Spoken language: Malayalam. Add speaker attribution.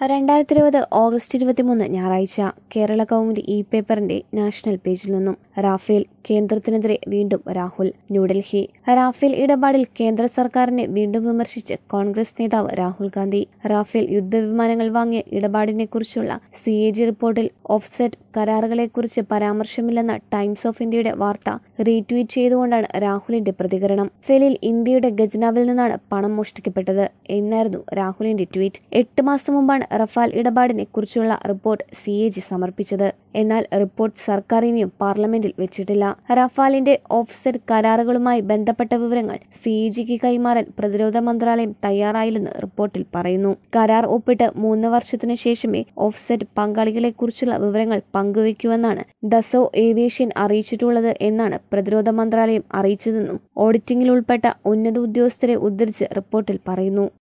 Speaker 1: രണ്ടായിരത്തി ഇരുപത് ഓഗസ്റ്റ് ഇരുപത്തിമൂന്ന് ഞായറാഴ്ച കേരള കൗമുദി ഇ പേപ്പറിന്റെ നാഷണൽ പേജിൽ നിന്നും റാഫേൽ കേന്ദ്രത്തിനെതിരെ വീണ്ടും രാഹുൽ ന്യൂഡൽഹി റാഫേൽ ഇടപാടിൽ കേന്ദ്ര സർക്കാരിനെ വീണ്ടും വിമർശിച്ച് കോൺഗ്രസ് നേതാവ് രാഹുൽ ഗാന്ധി റാഫേൽ യുദ്ധവിമാനങ്ങൾ വാങ്ങിയ ഇടപാടിനെക്കുറിച്ചുള്ള സി എ ജി റിപ്പോർട്ടിൽ ഓഫ്സെറ്റ് കരാറുകളെക്കുറിച്ച് പരാമർശമില്ലെന്ന ടൈംസ് ഓഫ് ഇന്ത്യയുടെ വാർത്ത റീട്വീറ്റ് ചെയ്തുകൊണ്ടാണ് രാഹുലിന്റെ പ്രതികരണം ഫെലിൽ ഇന്ത്യയുടെ ഖജനാവിൽ നിന്നാണ് പണം മോഷ്ടിക്കപ്പെട്ടത് എന്നായിരുന്നു രാഹുലിന്റെ ട്വീറ്റ് എട്ട് മാസം മുമ്പാണ് റഫാൽ ഇടപാടിനെ കുറിച്ചുള്ള റിപ്പോർട്ട് സി എ ജി സമർപ്പിച്ചത് എന്നാൽ റിപ്പോർട്ട് സർക്കാർ ഇനിയും പാർലമെന്റിൽ വെച്ചിട്ടില്ല റഫാലിന്റെ ഓഫ്സെറ്റ് കരാറുകളുമായി ബന്ധപ്പെട്ട വിവരങ്ങൾ സി എ ജിക്ക് കൈമാറാൻ പ്രതിരോധ മന്ത്രാലയം തയ്യാറായില്ലെന്ന് റിപ്പോർട്ടിൽ പറയുന്നു കരാർ ഒപ്പിട്ട് മൂന്ന് വർഷത്തിനു ശേഷമേ ഓഫ്സെറ്റ് പങ്കാളികളെക്കുറിച്ചുള്ള വിവരങ്ങൾ പങ്കുവയ്ക്കുമെന്നാണ് ദസോ ഏവിയേഷൻ അറിയിച്ചിട്ടുള്ളത് എന്നാണ് പ്രതിരോധ മന്ത്രാലയം അറിയിച്ചതെന്നും ഓഡിറ്റിംഗിൽ ഉൾപ്പെട്ട ഉന്നത ഉദ്യോഗസ്ഥരെ ഉദ്ധരിച്ച് റിപ്പോർട്ടിൽ പറയുന്നു